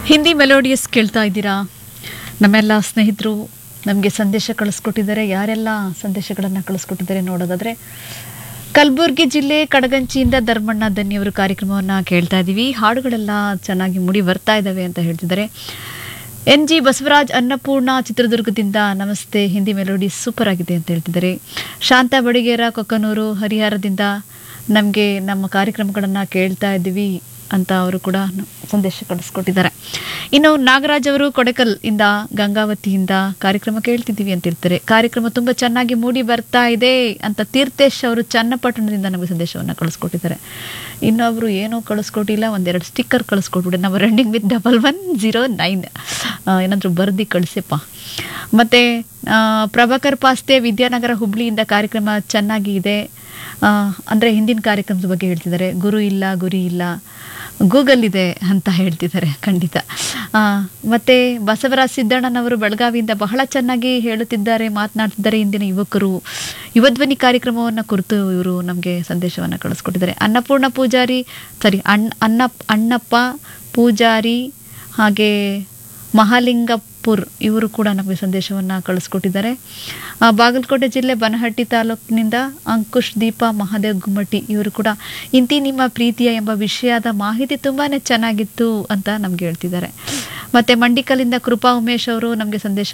Hindi melodious ಕೇಳ್ತಾ ಇದ್ದೀರಾ ನಮ್ಮೆಲ್ಲ ಸ್ನೇಹಿತರು ನಮಗೆ ಸಂದೇಶ ಕಳಿಸ್ಕೊಟ್ಟಿದ್ದಾರೆ ಯಾರೆಲ್ಲ ಸಂದೇಶಗಳನ್ನು ಕಳಿಸ್ಕೊಟ್ಟಿದ್ದಾರೆ ನೋಡೋದಾದರೆ ಕಲಬುರಗಿ ಜಿಲ್ಲೆ ಕಡಗಂಚಿಯಿಂದ ಧರ್ಮಣ್ಣ ದನ್ನಿಯವರು ಕಾರ್ಯಕ್ರಮವನ್ನು ಕೇಳ್ತಾ ಇದ್ದೀವಿ ಹಾಡುಗಳೆಲ್ಲ ಚೆನ್ನಾಗಿ ಮುಡಿ ಬರ್ತಾ ಇದ್ದಾವೆ ಅಂತ ಹೇಳ್ತಿದ್ದಾರೆ ಎನ್ ಜಿ ಬಸವರಾಜ್ ಅನ್ನಪೂರ್ಣ ಚಿತ್ರದುರ್ಗದಿಂದ ನಮಸ್ತೆ ಹಿಂದಿ ಮೆಲೋಡಿ ಸೂಪರ್ ಆಗಿದೆ ಅಂತ ಹೇಳ್ತಿದ್ದಾರೆ ಶಾಂತ ಬಡಿಗೇರ ಕೊಕ್ಕನೂರು ಹರಿಹರದಿಂದ ನಮಗೆ ನಮ್ಮ ಕಾರ್ಯಕ್ರಮಗಳನ್ನು ಕೇಳ್ತಾ ಇದ್ದೀವಿ ಅಂತ ಅವರು ಕೂಡ ನ- ಸಂದೇಶ ಕಳಿಸ್ಕೊಟ್ಟಿದ್ದಾರೆ ಇನ್ನು ನಾಗರಾಜ್ ಅವರು ಕೊಡೆಕಲ್ ಇಂದ ಗಂಗಾವತಿಯಿಂದ ಕಾರ್ಯಕ್ರಮ ಕೇಳ್ತಿದ್ದೀವಿ ಅಂತ ಹೇಳ್ತಾರೆ ಕಾರ್ಯಕ್ರಮ ತುಂಬ ಚೆನ್ನಾಗಿ ಮೂಡಿ ಬರ್ತಾ ಇದೆ ಅಂತ ತೀರ್ಥೇಶ್ ಅವರು ಚನ್ನಪಟ್ಟಣದಿಂದ ನಮಗೆ ಸಂದೇಶವನ್ನು ಕಳಿಸ್ಕೊಟ್ಟಿದ್ದಾರೆ ಇನ್ನೊಬ್ರು ಏನೂ ಕಳಿಸ್ಕೊಟ್ಟಿಲ್ಲ ಒಂದೆರಡು ಸ್ಟಿಕ್ಕರ್ ಕಳಿಸ್ಕೊಟ್ಬಿಟ್ಟೆ ನಮ್ಮ running with double one zero nine ಏನಾದರೂ ಬರ್ದು ಕಳಿಸಪ್ಪ ಮತ್ತು ಪ್ರಭಾಕರ್ ಪಾಸ್ತೆ ವಿದ್ಯಾನಗರ ಹುಬ್ಳಿಯಿಂದ ಕಾರ್ಯಕ್ರಮ ಚೆನ್ನಾಗಿ ಇದೆ ಆ, ಅಂದ್ರೆ ಹಿಂದಿನ ಕಾರ್ಯಕ್ರಮದ ಬಗ್ಗೆ ಹೇಳ್ತಿದ್ದಾರೆ ಗುರು ಇಲ್ಲ ಗುರಿ ಇಲ್ಲ ಗೂಗಲ್ ಇದೆ ಅಂತ ಹೇಳ್ತಿದ್ದಾರೆ ಖಂಡಿತ ಆ, ಮತ್ತೆ ಬಸವರಾಜ್ ಸಿದ್ದಣ್ಣನವರು ಬೆಳಗಾವಿಯಿಂದ ಬಹಳ ಚೆನ್ನಾಗಿ ಹೇಳುತ್ತಿದ್ದಾರೆ ಮಾತನಾಡ್ತಿದ್ದಾರೆ ಇಂದಿನ ಯುವಕರು ಯುವಧ್ವನಿ ಕಾರ್ಯಕ್ರಮವನ್ನು ಕುರಿತು ಇವರು ನಮಗೆ ಸಂದೇಶವನ್ನು ಕಳಿಸ್ಕೊಟ್ಟಿದ್ದಾರೆ ಅನ್ನಪೂರ್ಣ ಪೂಜಾರಿ ಸಾರಿ ಅಣ್ಣ ಅನ್ನ ಅಣ್ಣಪ್ಪ ಪೂಜಾರಿ ಹಾಗೆ ಮಹಾಲಿಂಗಪುರ್ ಇವರು ಕೂಡ ನಮಗೆ ಸಂದೇಶವನ್ನು ಕಳಿಸ್ಕೊಟ್ಟಿದ್ದಾರೆ ಆ, ಬಾಗಲಕೋಟೆ ಜಿಲ್ಲೆ ಬನಹಟ್ಟಿ ತಾಲೂಕಿನಿಂದ ಅಂಕುಶ್ ದೀಪಾ ಮಹಾದೇವ್ ಗುಮ್ಮಟಿ ಇವರು ಕೂಡ ಇಂತಿ ನಿಮ್ಮ ಪ್ರೀತಿಯ ಎಂಬ ವಿಷಯದ ಮಾಹಿತಿ ತುಂಬಾ ಚೆನ್ನಾಗಿತ್ತು ಅಂತ ನಮ್ಗೆ ಹೇಳ್ತಿದ್ದಾರೆ ಮತ್ತೆ ಮಂಡಿಕಲ್ಲಿಂದ ಕೃಪಾ ಉಮೇಶ್ ಅವರು ನಮಗೆ ಸಂದೇಶ